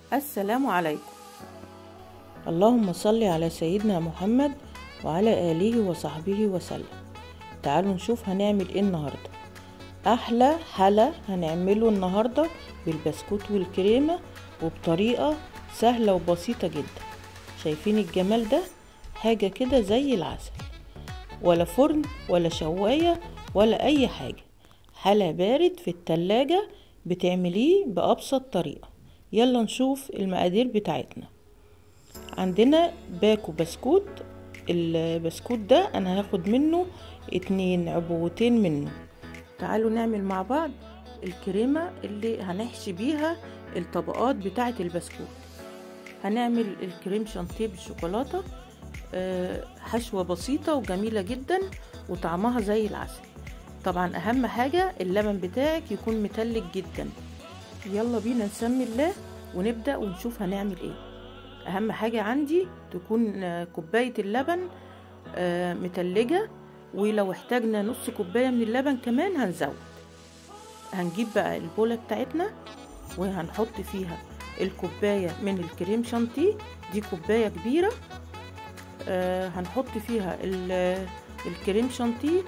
السلام عليكم اللهم صل على سيدنا محمد وعلى آله وصحبه وسلم تعالوا نشوف هنعمل ايه النهاردة أحلى حلا هنعمله النهاردة بالبسكوت والكريمة وبطريقة سهلة وبسيطة جدا شايفين الجمال ده حاجة كده زي العسل ولا فرن ولا شواية ولا أي حاجة حلا بارد في التلاجة بتعمليه بأبسط طريقة يلا نشوف المقادير بتاعتنا عندنا باكو بسكوت البسكوت ده انا هاخد منه اتنين عبوتين منه تعالوا نعمل مع بعض الكريمة اللي هنحشي بيها الطبقات بتاعة البسكوت هنعمل الكريم شانتيه بالشوكولاتة أه حشوة بسيطة وجميلة جدا وطعمها زي العسل طبعا اهم حاجة اللبن بتاعك يكون متلج جدا يلا بينا نسمي الله ونبدأ ونشوف هنعمل ايه اهم حاجة عندي تكون كوباية اللبن متلجة ولو احتاجنا نص كوباية من اللبن كمان هنزود هنجيب بقى البولة بتاعتنا وهنحط فيها الكوباية من الكريم شانتيه دي كوباية كبيرة هنحط فيها الكريم شانتيه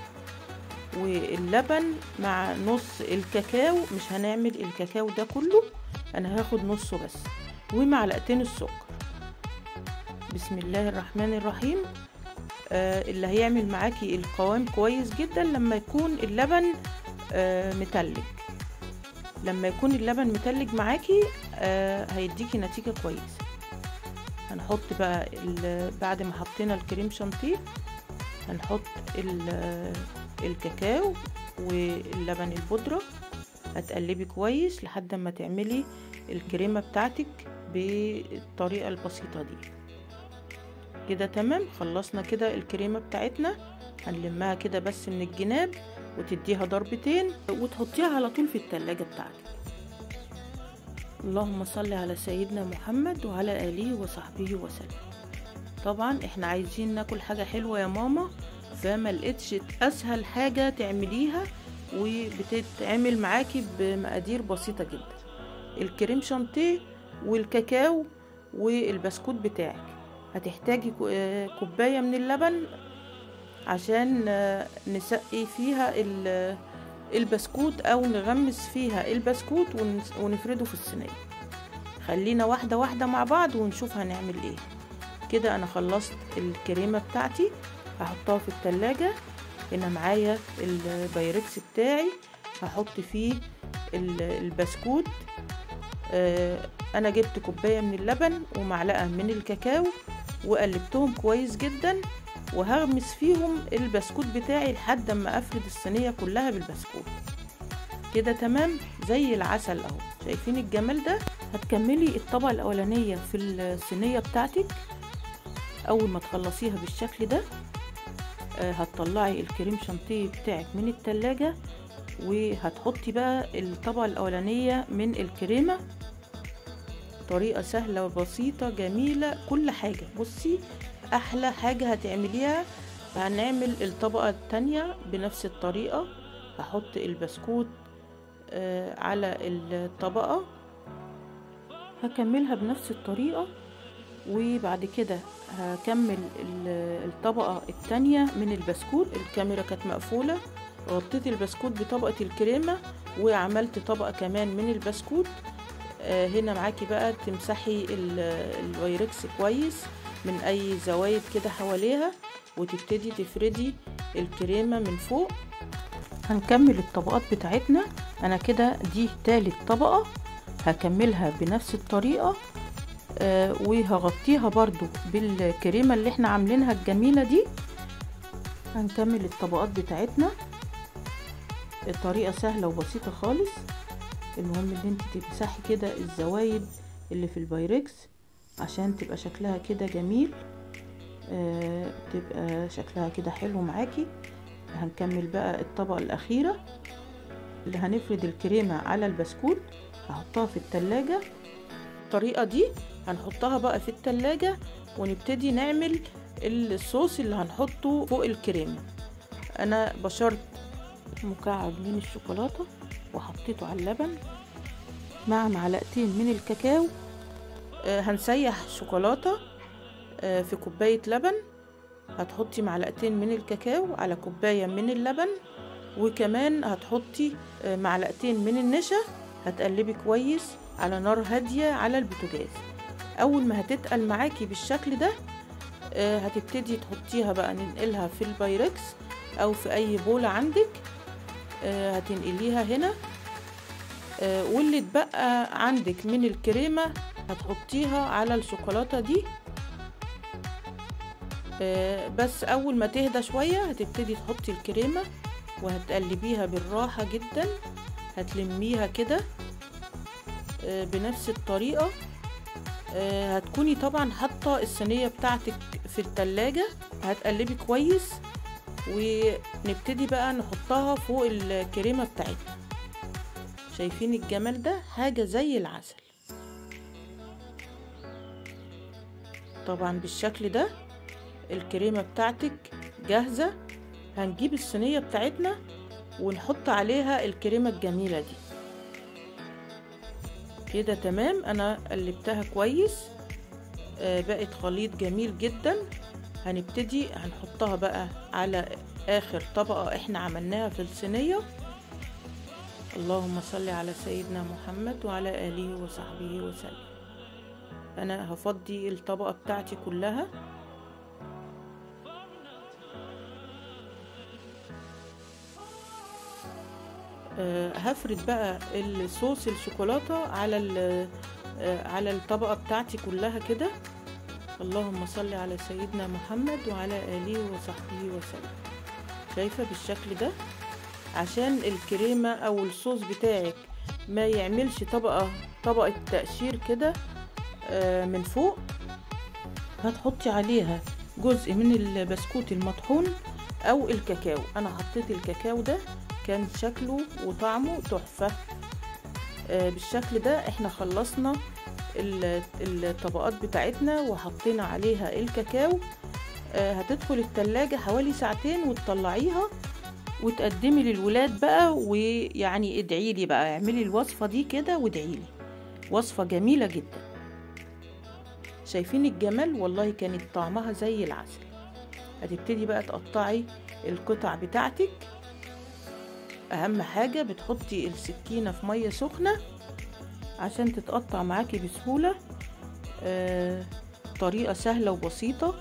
واللبن مع نص الكاكاو مش هنعمل الكاكاو ده كله انا هاخد نصه بس ومعلقتين السكر بسم الله الرحمن الرحيم آه اللي هيعمل معاكي القوام كويس جدا لما يكون اللبن آه متلج لما يكون اللبن متلج معاكي آه هيديكي نتيجة كويسة هنحط بقى بعد ما حطينا الكريم شانتيه هنحط الكاكاو واللبن البودرة هتقلبي كويس لحد ما تعملي الكريمة بتاعتك بالطريقة البسيطة دي كده تمام خلصنا كده الكريمة بتاعتنا هنلمها كده بس من الجناب وتديها ضربتين وتحطيها على طول في التلاجة بتاعتك اللهم صل على سيدنا محمد وعلى آله وصحبه وسلم طبعا احنا عايزين ناكل حاجة حلوة يا ماما فما لقيتش اسهل حاجة تعمليها وبتتعمل معاكي بمقادير بسيطة جدا الكريم شانتيه والكاكاو والبسكوت بتاعك هتحتاجي كوباية من اللبن عشان نسقي فيها البسكوت او نغمس فيها البسكوت ونفرده في الصينية خلينا واحدة واحدة مع بعض ونشوف هنعمل ايه كده انا خلصت الكريمة بتاعتي هحطها في التلاجة هنا معايا البايركس بتاعي هحط فيه البسكوت انا جبت كوباية من اللبن ومعلقة من الكاكاو وقلبتهم كويس جدا وهغمس فيهم البسكوت بتاعي لحد ما افرد الصينية كلها بالبسكوت كده تمام زي العسل اهو شايفين الجمال ده هتكملي الطبقة الاولانية في الصينية بتاعتك اول ما تخلصيها بالشكل ده هتطلعي الكريم شانتيه بتاعك من التلاجة وهتحطي بقى الطبقة الأولانية من الكريمة طريقة سهلة وبسيطة جميلة كل حاجة بصي أحلى حاجة هتعمليها هنعمل الطبقة التانية بنفس الطريقة هحط البسكوت على الطبقة هكملها بنفس الطريقة وبعد كده هكمل الطبقة التانية من البسكوت الكاميرا كانت مقفولة غطيت البسكوت بطبقة الكريمة وعملت طبقة كمان من البسكوت آه هنا معاكي بقى تمسحي الوايركس كويس من اي زوايد كده حواليها وتبتدي تفردي الكريمة من فوق هنكمل الطبقات بتاعتنا انا كده دي تالت طبقة هكملها بنفس الطريقة آه وهغطيها برضو بالكريمة اللي احنا عاملينها الجميلة دي هنكمل الطبقات بتاعتنا الطريقة سهلة وبسيطة خالص المهم ان انت تمسحي كده الزوايد اللي في البايركس عشان تبقى شكلها كده جميل آه تبقى شكلها كده حلو معاكي هنكمل بقى الطبقة الأخيرة اللي هنفرد الكريمة على البسكوت هحطها في التلاجة الطريقة دي هنحطها بقى في التلاجة ونبتدي نعمل الصوص اللي هنحطه فوق الكريمة انا بشرت مكعب من الشوكولاتة وحطيته على اللبن مع معلقتين من الكاكاو آه هنسيح شوكولاتة آه في كوباية لبن هتحطي معلقتين من الكاكاو على كوباية من اللبن وكمان هتحطي آه معلقتين من النشا هتقلبي كويس على نار هادية على البوتاجاز اول ما هتتقل معاكي بالشكل ده آه هتبتدي تحطيها بقى ننقلها في البايركس او في اي بولة عندك آه هتنقليها هنا آه واللي اتبقى عندك من الكريمة هتحطيها على الشوكولاتة دي بس اول ما تهدى شوية هتبتدي تحطي الكريمة وهتقلبيها بالراحة جدا هتلميها كده بنفس الطريقة هتكوني طبعا حاطة الصينية بتاعتك في التلاجة هتقلبي كويس ونبتدي بقى نحطها فوق الكريمة بتاعتنا شايفين الجمال ده حاجة زي العسل طبعا بالشكل ده الكريمة بتاعتك جاهزة هنجيب الصينية بتاعتنا ونحط عليها الكريمة الجميلة دي كده تمام انا قلبتها كويس آه بقت خليط جميل جدا هنبتدي هنحطها بقى على اخر طبقة احنا عملناها في الصينية اللهم صل على سيدنا محمد وعلى اله وصحبه وسلم انا هفضي الطبقة بتاعتي كلها أه هفرد بقى الصوص الشوكولاته على أه على الطبقه بتاعتي كلها كده اللهم صل على سيدنا محمد وعلى اله وصحبه وسلم شايفه بالشكل ده عشان الكريمه او الصوص بتاعك ما يعملش طبقه طبقه تقشير كده أه من فوق هتحطي عليها جزء من البسكوت المطحون او الكاكاو انا حطيت الكاكاو ده كان شكله وطعمه تحفة آه بالشكل ده احنا خلصنا الطبقات بتاعتنا وحطينا عليها الكاكاو آه هتدخل التلاجة حوالي ساعتين وتطلعيها وتقدمي للولاد بقى ويعني ادعي لي بقى اعملي الوصفة دي كده وادعي لي وصفة جميلة جدا شايفين الجمال والله كانت طعمها زي العسل هتبتدي بقى تقطعي القطع بتاعتك اهم حاجة بتحطي السكينة في مية سخنة عشان تتقطع معاكي بسهولة آه طريقة سهلة وبسيطة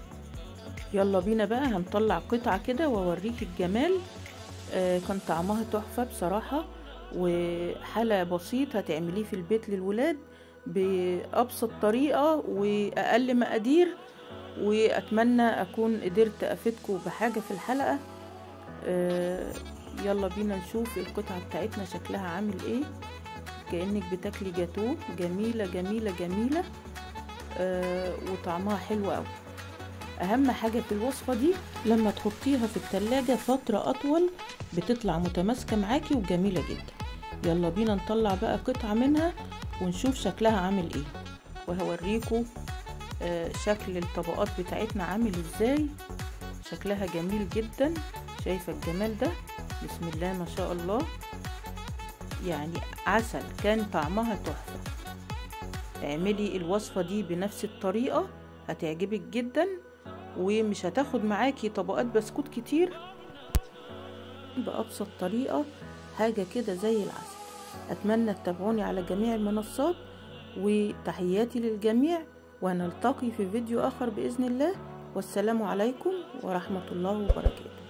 يلا بينا بقى هنطلع قطعة كده واوريك الجمال آه كان طعمها تحفة بصراحة وحلا بسيط هتعمليه في البيت للولاد بأبسط طريقة وأقل مقادير وأتمنى أكون قدرت أفيدكم بحاجة في الحلقة آه يلا بينا نشوف القطعة بتاعتنا شكلها عامل ايه كأنك بتاكلي جاتوه جميلة جميلة جميلة آه وطعمها حلو قوي اهم حاجة في الوصفة دي لما تحطيها في التلاجة فترة اطول بتطلع متماسكة معاكي وجميلة جدا يلا بينا نطلع بقى قطعة منها ونشوف شكلها عامل ايه وهوريكم آه شكل الطبقات بتاعتنا عامل ازاي شكلها جميل جدا شايفة الجمال ده بسم الله ما شاء الله يعني عسل كان طعمها تحفة اعملي الوصفة دي بنفس الطريقة هتعجبك جدا ومش هتاخد معاكي طبقات بسكوت كتير بأبسط طريقة حاجة كده زي العسل أتمنى تتابعوني على جميع المنصات وتحياتي للجميع ونلتقي في فيديو آخر بإذن الله والسلام عليكم ورحمة الله وبركاته